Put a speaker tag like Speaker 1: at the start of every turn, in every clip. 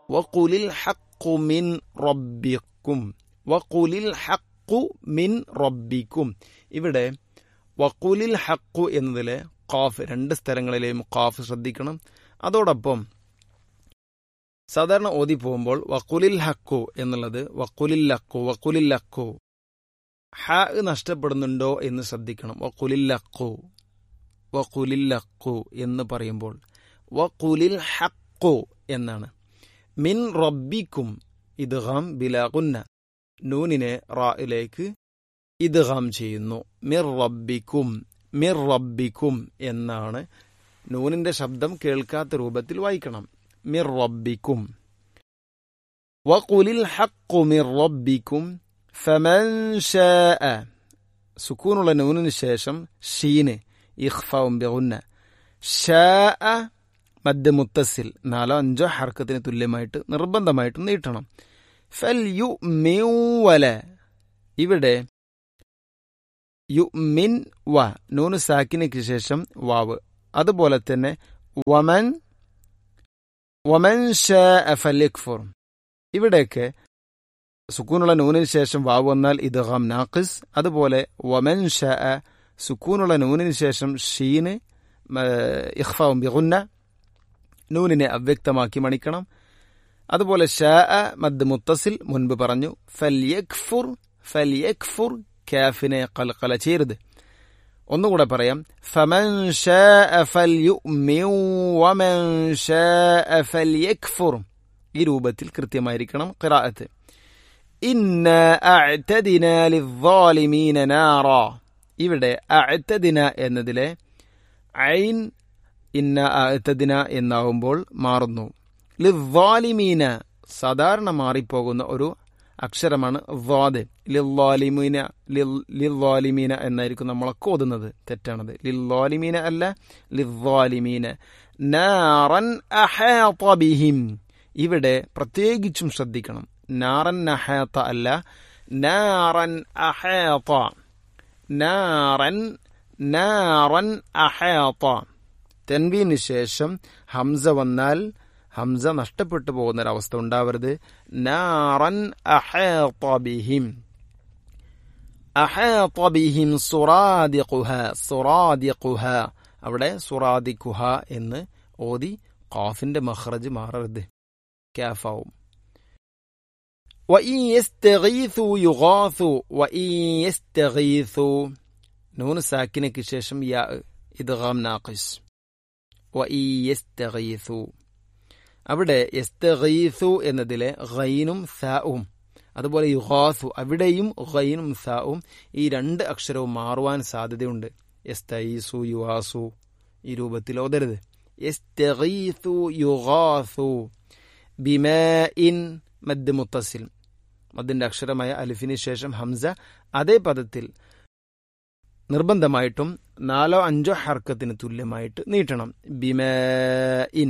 Speaker 1: വഖുലിൽ ഹഖു മിൻ റബ്ബിക്കും വഖുലിൽ ഹഖു മിൻ റബ്ബിക്കും ഇവിടെ വഖുലിൽ ഹഖു എന്നതിലെ ഖാഫ് രണ്ട് സ്ഥലങ്ങളിലെയും ഖാഫ് ശ്രദ്ധിക്കണം അതോടൊപ്പം സാധാരണ ഓതി പോകുമ്പോൾ വക്കുലിൽ ഹക്കു എന്നുള്ളത് വക്കുലിൽ ലക്കു വക്കുലിൽ ലക്കു ഹ നഷ്ടപ്പെടുന്നുണ്ടോ എന്ന് ശ്രദ്ധിക്കണം വക്കുലിൽ ലക്കു വക്കുലിൽ ലക്കു എന്ന് പറയുമ്പോൾ വക്കുലിൽ ഹക്കു എന്നാണ് മിൻ റബ്ബിക്കും ഇദ്ഗാം ബിലാകുന്ന നൂനിനെ റായിലേക്ക് ഇദ്ഗാം ചെയ്യുന്നു മിർ റബ്ബിക്കും മിർ റബ്ബിക്കും എന്നാണ് നൂനിന്റെ ശബ്ദം കേൾക്കാത്ത രൂപത്തിൽ വായിക്കണം മിർ റബ്ബിക്കും വഖുലിൽ ഹഖു മിർ റബ്ബിക്കും ഫമൻ ഷാഅ സുക്കൂനുള്ള നൂനിന് ശേഷം ഷീന് ഇഖ്ഫാവും ബിഗുന്ന ഷാഅ മദ് മുത്തസിൽ നാലോ അഞ്ചോ ഹർക്കത്തിന് തുല്യമായിട്ട് നിർബന്ധമായിട്ട് നീട്ടണം ഫൽ യു വല ഇവിടെ യു മിൻ വ നൂന് സാക്കിനയ്ക്ക് ശേഷം വാവ് അതുപോലെ തന്നെ വമൻ വമൻ ഫലിക്ഫുർ ഇവിടെയൊക്കെ സുക്കൂനുള്ള നൂനിന് ശേഷം വാവ് വന്നാൽ ഇദ്ഗാം നാഖിസ് അതുപോലെ വമൻ ഷാ സുക്കൂനുള്ള നൂനിന് ശേഷം ഷീന് ഇഖ്ഫാവും ബിഗുന്ന നൂനിനെ അവ്യക്തമാക്കി മണിക്കണം അതുപോലെ ഷാ മദ് മുത്തസിൽ മുൻപ് പറഞ്ഞു ഫൽയക്ഫുർ ഫൽയക്ഫുർ കാഫിനെ കൽക്കല ചെയ്യരുത് ഒന്നുകൂടെ പറയാം ഫമൻ ഷാഅ ഫൽയുമിൻ വമൻ ഷാഅ ഫൽയക്ഫുർ ഈ രൂപത്തിൽ കൃത്യമായിരിക്കണം ഖിറാഅത്ത് ഇന്ന അഅ്തദിന ലിദ്ദാലിമീന നാറ ഇവിടെ അഅ്തദിന എന്നതിലെ ഐൻ ഇന്ന അഅ്തദിന എന്നാവുമ്പോൾ മാറുന്നു ലിദ്ദാലിമീന സാധാരണ മാറിപ്പോകുന്ന ഒരു അക്ഷരമാണ് വാദ് ലില്ലാലിമീന ലില്ലാലിമീന എന്നായിരിക്കും നമ്മളൊക്കെ ഓതുന്നത് തെറ്റാണത് ലില്ലാലിമീന അല്ല ലില്ലാലിമീന നാറൻ അഹാത ബിഹിം ഇവിടെ പ്രത്യേകിച്ചും ശ്രദ്ധിക്കണം നാറൻ അഹാത്ത അല്ല നാറൻ അഹാത്ത നാറൻ നാറൻ അഹാത്ത തെൻവീന് ശേഷം ഹംസ വന്നാൽ ഹംസ നഷ്ടപ്പെട്ടു പോകുന്ന ഒരവസ്ഥ ഉണ്ടാവരുത് നാറൻ അഹേബിഹിം അഹേബിഹിം സുറാദിഖുഹ സുറാദിഖുഹ അവിടെ സുറാദിഖുഹ എന്ന് ഓതി ഖാഫിന്റെ മഖ്റജ് മാറരുത് കാഫാവും وإن يستغيثوا يغاثوا وإن يستغيثوا نون ساكنة كشاشم يا إدغام ناقص وإن يستغيثوا അവിടെ യസ്തഗീസു എന്നതിലെ ഗൈനും സാവും അതുപോലെ യുഗാസു അവിടെയും ഗൈനും സാവും ഈ രണ്ട് അക്ഷരവും മാറുവാൻ സാധ്യതയുണ്ട് യസ്തഈസു യുവാസു ഈ രൂപത്തിൽ ഓതരുത് യസ്തഗീസു യുഗാസു ബിമാ ഇൻ മദ് മുത്തസിൽ മദ്ദിന്റെ അക്ഷരമായ അലിഫിന് ശേഷം ഹംസ അതേ പദത്തിൽ നിർബന്ധമായിട്ടും നാലോ അഞ്ചോ ഹർക്കത്തിന് തുല്യമായിട്ട് നീട്ടണം ബിമാ ഇൻ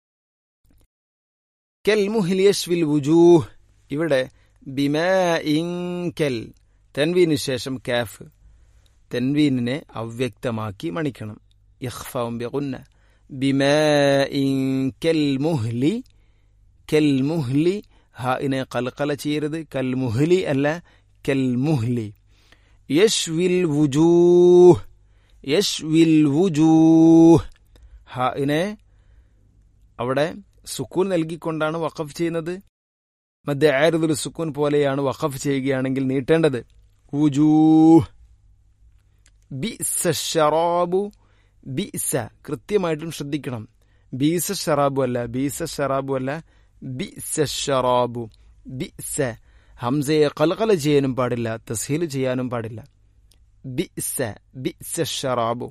Speaker 1: കെൽ മുഹിലിയഷ്വിൽ വുജൂഹ് ഇവിടെ ബിമ ഇങ്കൽ തെൻവീന് ശേഷം കാഫ് തെൻവീനിനെ അവ്യക്തമാക്കി മണിക്കണം ഇഖ്ഫാവും ബിഗുന്ന ബിമ ഇങ്കൽ മുഹ്ലി കെൽ മുഹ്ലി ഹാഇനെ കൽക്കല ചെയ്യരുത് കൽ മുഹ്ലി അല്ല കെൽ മുഹ്ലി യഷ്വിൽ വുജൂഹ് യഷ്വിൽ വുജൂഹ് ഹാഇനെ അവിടെ സുക്കൂൻ നൽകിക്കൊണ്ടാണ് വഖഫ് ചെയ്യുന്നത് മധ്യ ആരുദുൽ സുക്കൂൻ പോലെയാണ് വഖഫ് ചെയ്യുകയാണെങ്കിൽ നീട്ടേണ്ടത് വുജൂഹ് ബിസ ഷറാബു ബിസ കൃത്യമായിട്ടും ശ്രദ്ധിക്കണം ബീസ ഷറാബു അല്ല ബീസ ഷറാബു അല്ല ബിസ ഷറാബു ബിസ ഹംസയെ കൽകല ചെയ്യാനും പാടില്ല തസ്ഹീൽ ചെയ്യാനും പാടില്ല ബിസ ബിസ ഷറാബു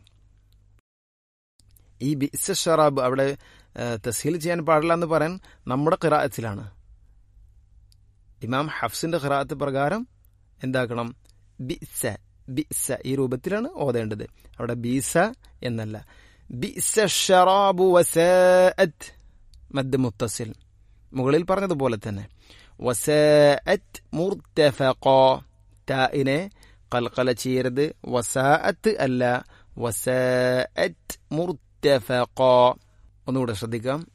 Speaker 1: ഈ ബിസ ഷറാബ് അവിടെ തസ്ഹീൽ ചെയ്യാൻ പാടില്ല എന്ന് പറയാൻ നമ്മുടെ ഖിറാഅത്തിലാണ് ഇമാം ഹഫ്സിന്റെ ഖിറാഅത്ത് പ്രകാരം എന്താക്കണം ബിസ ബിസ ഈ രൂപത്തിലാണ് ഓതേണ്ടത് അവിടെ ബീസ എന്നല്ല ബിസ ഷറാബു വസാഅത്ത് മദ് മുത്തസിൽ മുകളിൽ പറഞ്ഞതുപോലെ തന്നെ വസാഅത്ത് മുർത്തഫഖ താഇനെ കൽക്കല ചെയ്യരുത് വസാഅത്ത് അല്ല വസാഅത്ത് മുർത്തഫഖ ഒന്നുകൂടെ ശ്രദ്ധിക്കാം